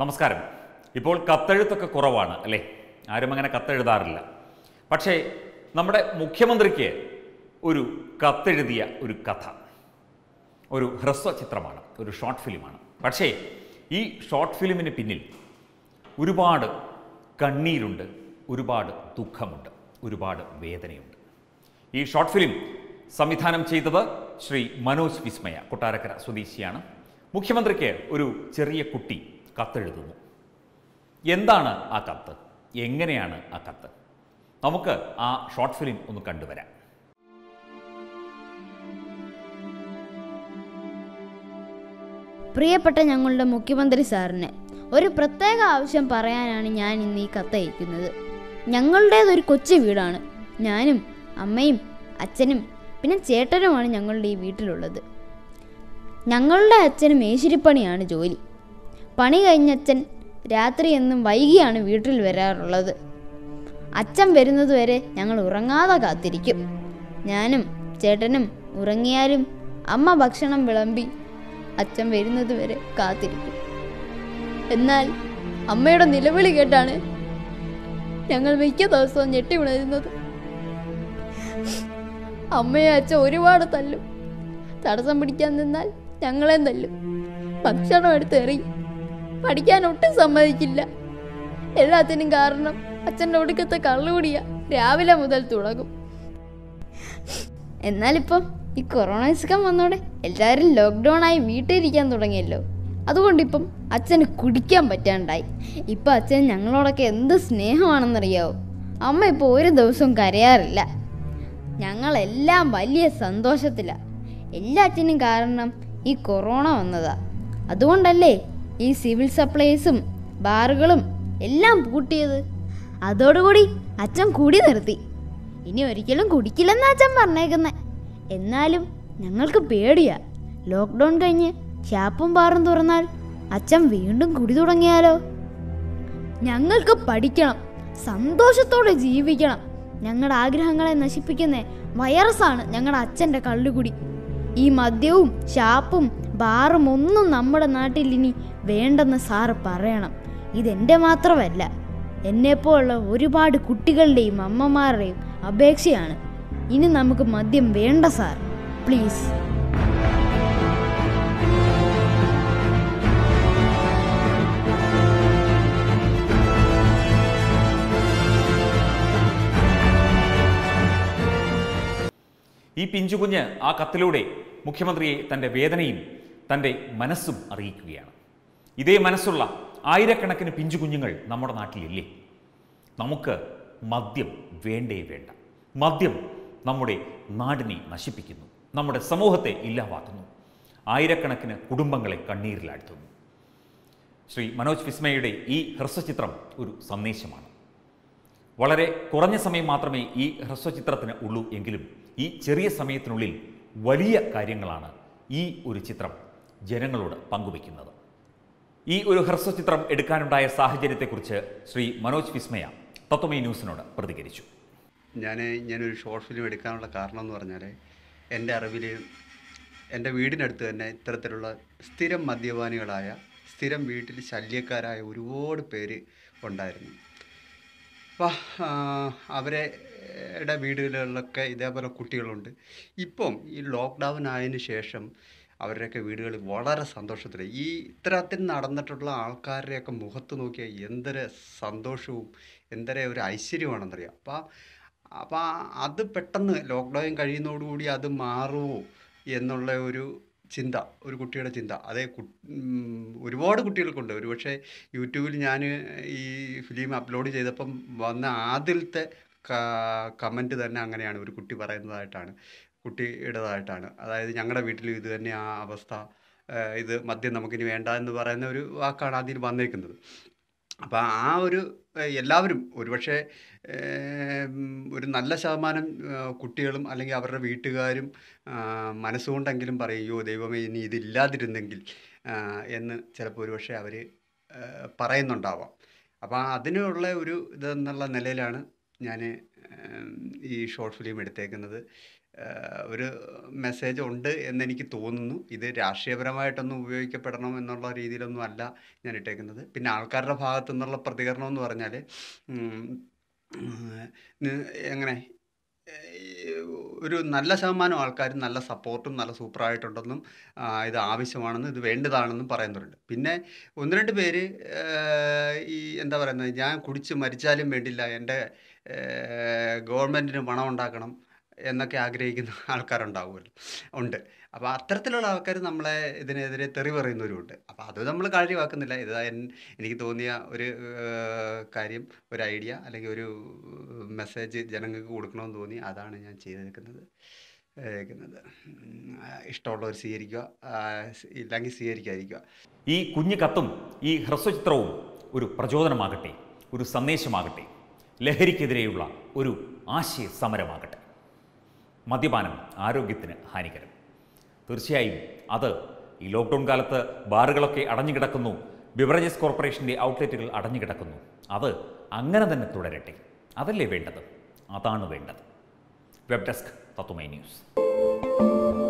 നമസ്കാരം ഇപ്പോൾ കത്തെഴുത്തൊക്കെ കുറവാണ് അല്ലേ ആരും അങ്ങനെ കത്തെഴുതാറില്ല പക്ഷേ നമ്മുടെ മുഖ്യമന്ത്രിക്ക് ഒരു കത്തെഴുതിയ ഒരു കഥ ഒരു ഹ്രസ്വ ചിത്രമാണ് ഒരു ഷോർട്ട് ഫിലിമാണ് പക്ഷേ ഈ ഷോർട്ട് ഫിലിമിന് പിന്നിൽ ഒരുപാട് കണ്ണീരുണ്ട് ഒരുപാട് ദുഃഖമുണ്ട് ഒരുപാട് വേദനയുണ്ട് ഈ ഷോർട്ട് ഫിലിം സംവിധാനം ചെയ്തത് ശ്രീ മനോജ് വിസ്മയ കൊട്ടാരക്കര സ്വദേശിയാണ് മുഖ്യമന്ത്രിക്ക് ഒരു ചെറിയ കുട്ടി കത്തെഴുതുന്നു എന്താണ് ആ കത്ത് എങ്ങനെയാണ് ആ കത്ത് നമുക്ക് ആ ഷോർട്ട് ഫിലിം ഒന്ന് കണ്ടുവരാം പ്രിയപ്പെട്ട ഞങ്ങളുടെ മുഖ്യമന്ത്രി സാറിന് ഒരു പ്രത്യേക ആവശ്യം പറയാനാണ് ഞാൻ ഇന്ന് ഈ കത്തയക്കുന്നത് ഞങ്ങളുടേതൊരു കൊച്ചു വീടാണ് ഞാനും അമ്മയും അച്ഛനും പിന്നെ ചേട്ടനുമാണ് ഞങ്ങളുടെ ഈ വീട്ടിലുള്ളത് ഞങ്ങളുടെ അച്ഛന് മേശിരിപ്പണിയാണ് ജോലി പണി കഴിഞ്ഞ അച്ഛൻ രാത്രി എന്നും വൈകിയാണ് വീട്ടിൽ വരാറുള്ളത് അച്ഛൻ വരുന്നതുവരെ ഞങ്ങൾ ഉറങ്ങാതെ കാത്തിരിക്കും ഞാനും ചേട്ടനും ഉറങ്ങിയാലും അമ്മ ഭക്ഷണം വിളമ്പി അച്ഛൻ വരുന്നതുവരെ കാത്തിരിക്കും എന്നാൽ അമ്മയുടെ നിലവിളി കേട്ടാണ് ഞങ്ങൾ മിക്ക ദിവസവും ഞെട്ടി ഉണരുന്നത് അമ്മയെ അച്ഛൻ ഒരുപാട് തല്ലും തടസ്സം പിടിക്കാൻ നിന്നാൽ ഞങ്ങളെ തല്ലും ഭക്ഷണം എടുത്ത് എറിയും പഠിക്കാൻ ഒട്ടും സമ്മതിക്കില്ല എല്ലാത്തിനും കാരണം അച്ഛൻ്റെ ഒടുക്കത്തെ കള്ളുകൂടിയ രാവിലെ മുതൽ തുടങ്ങും എന്നാലിപ്പം ഈ കൊറോണ അസുഖം വന്നോടെ എല്ലാവരും ലോക്ക്ഡൗൺ ആയി വീട്ടിലിരിക്കാൻ തുടങ്ങിയല്ലോ അതുകൊണ്ടിപ്പം അച്ഛന് കുടിക്കാൻ പറ്റാണ്ടായി ഇപ്പം അച്ഛൻ ഞങ്ങളോടൊക്കെ എന്ത് സ്നേഹമാണെന്നറിയാവോ അമ്മ ഇപ്പോൾ ഒരു ദിവസവും കരയാറില്ല ഞങ്ങളെല്ലാം വലിയ സന്തോഷത്തിലാണ് എല്ലാറ്റിനും കാരണം ഈ കൊറോണ വന്നതാ അതുകൊണ്ടല്ലേ ഈ സിവിൽ സപ്ലൈസും ബാറുകളും എല്ലാം പൂട്ടിയത് അതോടുകൂടി അച്ഛൻ കുടി നിർത്തി ഇനി ഒരിക്കലും കുടിക്കില്ലെന്നാ അച്ഛൻ പറഞ്ഞേക്കുന്നേ എന്നാലും ഞങ്ങൾക്ക് പേടിയാ ലോക്ക്ഡൗൺ കഴിഞ്ഞ് ഷാപ്പും ബാറും തുറന്നാൽ അച്ഛൻ വീണ്ടും കുടി തുടങ്ങിയാലോ ഞങ്ങൾക്ക് പഠിക്കണം സന്തോഷത്തോടെ ജീവിക്കണം ഞങ്ങളുടെ ആഗ്രഹങ്ങളെ നശിപ്പിക്കുന്ന വൈറസാണ് ഞങ്ങളുടെ അച്ഛൻ്റെ കള്ളുകുടി ഈ മദ്യവും ഷാപ്പും ബാറും ഒന്നും നമ്മുടെ നാട്ടിൽ ഇനി വേണ്ടെന്ന് സാറ് പറയണം ഇതെൻ്റെ മാത്രമല്ല എന്നെപ്പോലുള്ള ഒരുപാട് കുട്ടികളുടെയും അമ്മമാരുടെയും അപേക്ഷയാണ് ഇനി നമുക്ക് മദ്യം വേണ്ട സാർ പ്ലീസ് ഈ പിഞ്ചുകുഞ്ഞ് ആ കത്തിലൂടെ മുഖ്യമന്ത്രിയെ തൻ്റെ വേദനയും തൻ്റെ മനസ്സും അറിയിക്കുകയാണ് ഇതേ മനസ്സുള്ള ആയിരക്കണക്കിന് പിഞ്ചുകുഞ്ഞുങ്ങൾ നമ്മുടെ നാട്ടിലില്ലേ നമുക്ക് മദ്യം വേണ്ടേ വേണ്ട മദ്യം നമ്മുടെ നാടിനെ നശിപ്പിക്കുന്നു നമ്മുടെ സമൂഹത്തെ ഇല്ലാതാക്കുന്നു ആയിരക്കണക്കിന് കുടുംബങ്ങളെ കണ്ണീരിലാഴ്ത്തുന്നു ശ്രീ മനോജ് വിസ്മയുടെ ഈ ഹ്രസ്വചിത്രം ഒരു സന്ദേശമാണ് വളരെ കുറഞ്ഞ സമയം മാത്രമേ ഈ ഹ്രസ്വചിത്രത്തിന് ഉള്ളൂ എങ്കിലും ഈ ചെറിയ സമയത്തിനുള്ളിൽ വലിയ കാര്യങ്ങളാണ് ഈ ഒരു ചിത്രം ജനങ്ങളോട് പങ്കുവയ്ക്കുന്നത് ഈ ഒരു ഹ്രസ്വചിത്രം എടുക്കാനുണ്ടായ സാഹചര്യത്തെക്കുറിച്ച് ശ്രീ മനോജ് വിസ്മയ തത്വമേ ന്യൂസിനോട് പ്രതികരിച്ചു ഞാൻ ഞാനൊരു ഷോർട്ട് ഫിലിം എടുക്കാനുള്ള കാരണം എന്ന് പറഞ്ഞാൽ എൻ്റെ അറിവിൽ എൻ്റെ വീടിനടുത്ത് തന്നെ ഇത്തരത്തിലുള്ള സ്ഥിരം മദ്യപാനികളായ സ്ഥിരം വീട്ടിൽ ശല്യക്കാരായ ഒരുപാട് പേര് ഉണ്ടായിരുന്നു അപ്പോൾ അവരെ ടെ വീടുകളിലൊക്കെ ഇതേപോലെ കുട്ടികളുണ്ട് ഇപ്പം ഈ ലോക്ക്ഡൗൺ ആയതിനു ശേഷം അവരുടെയൊക്കെ വീടുകളിൽ വളരെ സന്തോഷത്തിലായി ഈ ഇത്തരത്തിൽ നടന്നിട്ടുള്ള ആൾക്കാരുടെയൊക്കെ മുഖത്ത് നോക്കിയാൽ എന്തൊരു സന്തോഷവും എന്തൊരു ഒരു ഐശ്വര്യമാണെന്നറിയാം അപ്പോൾ അപ്പോൾ അത് പെട്ടെന്ന് ലോക്ക്ഡൗൺ കഴിയുന്നതോടുകൂടി അത് മാറുമോ എന്നുള്ള ഒരു ചിന്ത ഒരു കുട്ടിയുടെ ചിന്ത അതേ കു ഉം, ഒരുപാട് കുട്ടികൾക്കുണ്ട് ഒരുപക്ഷെ യൂട്യൂബിൽ ഞാൻ ഈ ഫിലിം അപ്ലോഡ് ചെയ്തപ്പം വന്ന ആദ്യത്തെ കമൻറ്റ് തന്നെ അങ്ങനെയാണ് ഒരു കുട്ടി പറയുന്നതായിട്ടാണ് കുട്ടിയുടേതായിട്ടാണ് അതായത് ഞങ്ങളുടെ വീട്ടിലും ഇത് തന്നെ ആ അവസ്ഥ ഏഹ് ഇത് മദ്യം നമുക്കിനി വേണ്ട എന്ന് പറയുന്ന ഒരു വാക്കാണ് അതിൽ വന്നേക്കുന്നത് അപ്പോൾ ആ ഒരു ഏഹ് എല്ലാവരും ഒരുപക്ഷെ ഏഹ് ഒരു നല്ല ശതമാനം ഏഹ് കുട്ടികളും അല്ലെങ്കിൽ അവരുടെ വീട്ടുകാരും ആഹ് മനസ്സുകൊണ്ടെങ്കിലും പറയും അയ്യോ ദൈവമേ ഇനി ഇതില്ലാതിരുന്നെങ്കിൽ ആഹ് എന്ന് ചിലപ്പോൾ ഒരുപക്ഷെ അവർ പറയുന്നുണ്ടാവാം അപ്പോൾ അതിനുള്ള ഒരു ഇതെന്നുള്ള നിലയിലാണ് ഞാൻ ഈ ഷോർട്ട് ഫിലിം എടുത്തേക്കുന്നത് ഏഹ്, ഒരു മെസ്സേജ് ഉണ്ട് എന്നെനിക്ക് തോന്നുന്നു ഇത് രാഷ്ട്രീയപരമായിട്ടൊന്നും ഉപയോഗിക്കപ്പെടണം എന്നുള്ള രീതിയിലൊന്നും അല്ല ഞാൻ ഇട്ടേക്കുന്നത് പിന്നെ ആൾക്കാരുടെ ഭാഗത്തു നിന്നുള്ള പ്രതികരണം എന്ന് പറഞ്ഞാൽ ഉം, ഉം, നി- എങ്ങനെ ഏഹ്, ഒരു നല്ല ശതമാനം ആൾക്കാരും നല്ല സപ്പോർട്ടും നല്ല സൂപ്പറായിട്ടുണ്ടെന്നും ആ, ഇത് ആവശ്യമാണെന്നും ഇത് വേണ്ടതാണെന്നും പറയുന്നവരുണ്ട് പിന്നെ ഒന്ന് രണ്ട് പേര് ഏഹ്, ഈ എന്താ പറയുന്നത് ഞാൻ കുടിച്ച് മരിച്ചാലും വേണ്ടില്ല എൻ്റെ ഗവൺമെൻറ്റിന് പണം ഉണ്ടാക്കണം എന്നൊക്കെ ആഗ്രഹിക്കുന്ന ആൾക്കാരുണ്ടാവുമല്ലോ ഉണ്ട് അപ്പോൾ അത്തരത്തിലുള്ള ആൾക്കാർ നമ്മളെ ഇതിനെതിരെ തെറി പറയുന്നവരുമുണ്ട് അപ്പോൾ അത് നമ്മൾ കാര്യമാക്കുന്നില്ല ഇത് എൻ- എനിക്ക് തോന്നിയ ഒരു ഏഹ്, കാര്യം ഒരു ഐഡിയ അല്ലെങ്കിൽ ഒരു മെസ്സേജ് ജനങ്ങൾക്ക് കൊടുക്കണമെന്ന് തോന്നി അതാണ് ഞാൻ ചെയ്തേക്കുന്നത് ഏക്കുന്നത് ഉം, ഇഷ്ടമുള്ളവർ സ്വീകരിക്കുക ആ, ഇല്ലെങ്കിൽ സ്വീകരിക്കാതിരിക്കുക ഈ കുഞ്ഞു കത്തും ഈ ഹ്രസ്വചിത്രവും ഒരു പ്രചോദനമാകട്ടെ ഒരു സന്ദേശമാകട്ടെ ലഹരിക്കെതിരെയുള്ള ഒരു ആശയ സമരമാകട്ടെ മദ്യപാനം ആരോഗ്യത്തിന് ഹാനികരം തീർച്ചയായും അത് ഈ ലോക്ക്ഡൗൺ കാലത്ത് ബാറുകളൊക്കെ അടഞ്ഞു കിടക്കുന്നു ബിവറേജസ് കോർപ്പറേഷൻ്റെ ഔട്ട്ലെറ്റുകൾ അടഞ്ഞു കിടക്കുന്നു അത് അങ്ങനെ തന്നെ തുടരട്ടെ അതല്ലേ വേണ്ടത് അതാണ് വേണ്ടത് വെബ് ഡെസ്ക് തത്വമൈ ന്യൂസ്